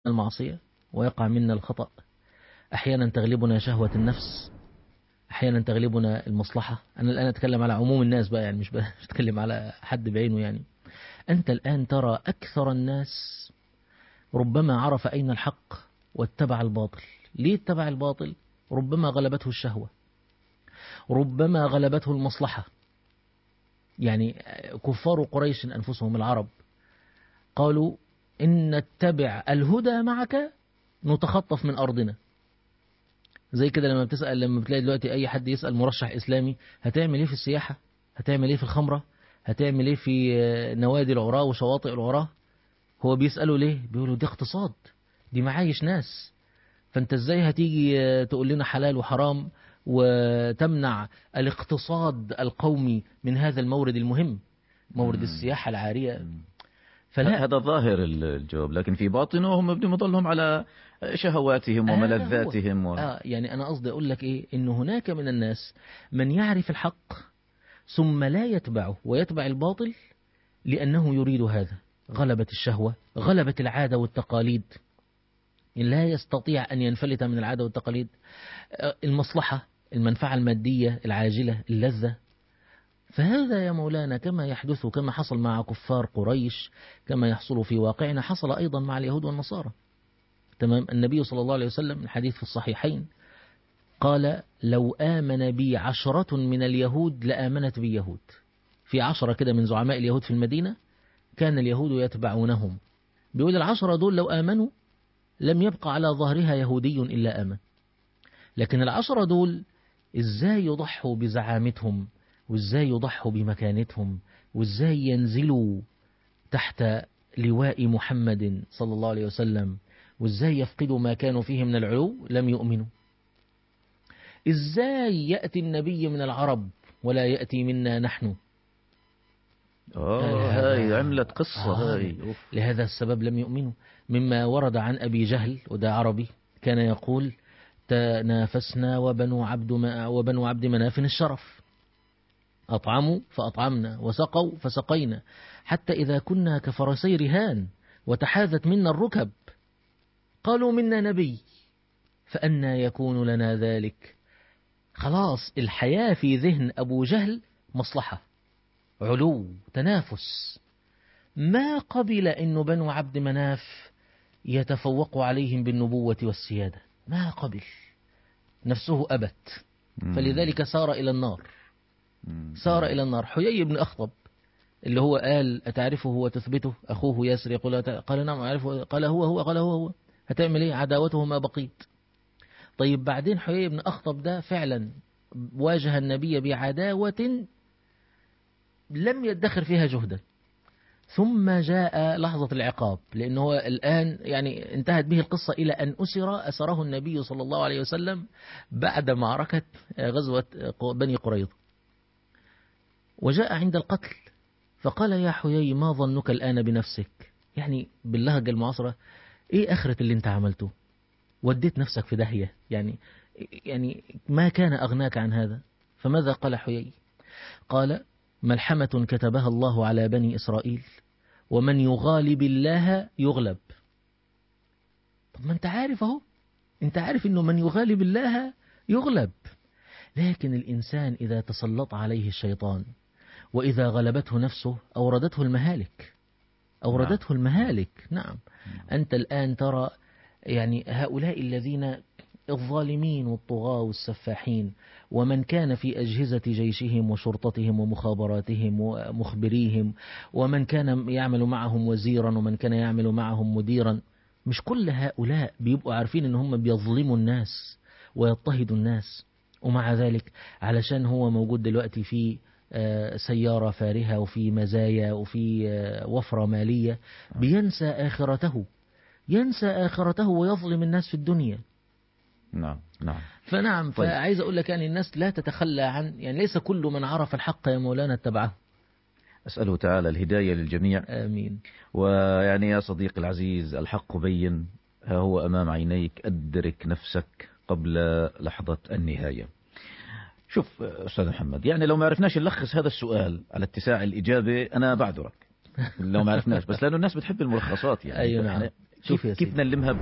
المعصية ويقع منا الخطأ أحيانا تغلبنا شهوة النفس أحيانا تغلبنا المصلحة أنا الآن أتكلم على عموم الناس بقى يعني مش بتكلم على حد بعينه يعني أنت الآن ترى أكثر الناس ربما عرف أين الحق واتبع الباطل ليه اتبع الباطل ربما غلبته الشهوة ربما غلبته المصلحة يعني كفار قريش أنفسهم العرب قالوا إن نتبع الهدى معك نتخطف من أرضنا زي كده لما بتسأل لما بتلاقي دلوقتي أي حد يسأل مرشح إسلامي هتعمل إيه في السياحة هتعمل إيه في الخمرة هتعمل إيه في نوادي العراة وشواطئ العراة هو بيسأله ليه بيقولوا دي اقتصاد دي معايش ناس فانت ازاي هتيجي تقول لنا حلال وحرام وتمنع الاقتصاد القومي من هذا المورد المهم مورد السياحة العارية فلا هذا ظاهر الجواب لكن في باطنه هم بدهم يضلهم على شهواتهم وملذاتهم آه, و... آه يعني أنا قصدي أقول لك إيه إن هناك من الناس من يعرف الحق ثم لا يتبعه ويتبع الباطل لأنه يريد هذا غلبت الشهوة غلبت العادة والتقاليد لا يستطيع أن ينفلت من العادة والتقاليد المصلحة المنفعة المادية العاجلة اللذة فهذا يا مولانا كما يحدث كما حصل مع كفار قريش كما يحصل في واقعنا حصل أيضا مع اليهود والنصارى تمام النبي صلى الله عليه وسلم الحديث في الصحيحين قال لو آمن بي عشرة من اليهود لآمنت بي يهود في عشرة كده من زعماء اليهود في المدينة كان اليهود يتبعونهم بيقول العشرة دول لو آمنوا لم يبقى على ظهرها يهودي إلا آمن لكن العشرة دول إزاي يضحوا بزعامتهم وإزاي يضحوا بمكانتهم وإزاي ينزلوا تحت لواء محمد صلى الله عليه وسلم وإزاي يفقدوا ما كانوا فيه من العلو لم يؤمنوا إزاي يأتي النبي من العرب ولا يأتي منا نحن آه هاي عملت قصة آه هاي لهذا السبب لم يؤمنوا مما ورد عن أبي جهل وده عربي كان يقول تنافسنا وبنو عبد وبنو عبد مناف الشرف أطعموا فأطعمنا وسقوا فسقينا حتى إذا كنا كفرسي رهان وتحاذت منا الركب قالوا منا نبي فأنا يكون لنا ذلك خلاص الحياة في ذهن أبو جهل مصلحة علو تنافس ما قبل أن بنو عبد مناف يتفوق عليهم بالنبوة والسيادة ما قبل نفسه أبت فلذلك سار إلى النار سار إلى النار حيي بن أخطب اللي هو قال أتعرفه وتثبته أخوه ياسر يقول قال نعم أعرفه قال هو هو قال هو هو هتعمل إيه عداوته ما بقيت طيب بعدين حيي بن أخطب ده فعلا واجه النبي بعداوة لم يدخر فيها جهدا ثم جاء لحظة العقاب لأنه الآن يعني انتهت به القصة إلى أن أسر أسره النبي صلى الله عليه وسلم بعد معركة غزوة بني قريظة وجاء عند القتل فقال يا حيي ما ظنك الآن بنفسك يعني باللهجة المعاصرة إيه آخرة اللي أنت عملته وديت نفسك في داهية يعني يعني ما كان أغناك عن هذا فماذا قال حيي قال ملحمة كتبها الله على بني إسرائيل ومن يغالب الله يغلب طب ما انت عارف اهو انت عارف انه من يغالب الله يغلب لكن الإنسان إذا تسلط عليه الشيطان وإذا غلبته نفسه أوردته المهالك أوردته المهالك نعم أنت الآن ترى يعني هؤلاء الذين الظالمين والطغاة والسفاحين ومن كان في أجهزة جيشهم وشرطتهم ومخابراتهم ومخبريهم ومن كان يعمل معهم وزيرا ومن كان يعمل معهم مديرا مش كل هؤلاء بيبقوا عارفين ان هم بيظلموا الناس ويضطهدوا الناس ومع ذلك علشان هو موجود دلوقتي في سيارة فارهة وفي مزايا وفي وفرة مالية بينسى آخرته ينسى آخرته ويظلم الناس في الدنيا نعم نعم فنعم طيب. فعايز أقول لك يعني الناس لا تتخلى عن يعني ليس كل من عرف الحق يا مولانا اتبعه أسأله تعالى الهداية للجميع آمين ويعني يا صديقي العزيز الحق بين ها هو أمام عينيك أدرك نفسك قبل لحظة النهاية شوف أستاذ محمد يعني لو ما عرفناش نلخص هذا السؤال على اتساع الإجابة أنا بعذرك لو ما عرفناش بس لأنه الناس بتحب الملخصات يعني أيوة نعم. شوف كيف, يا كيف سيدي. نلمها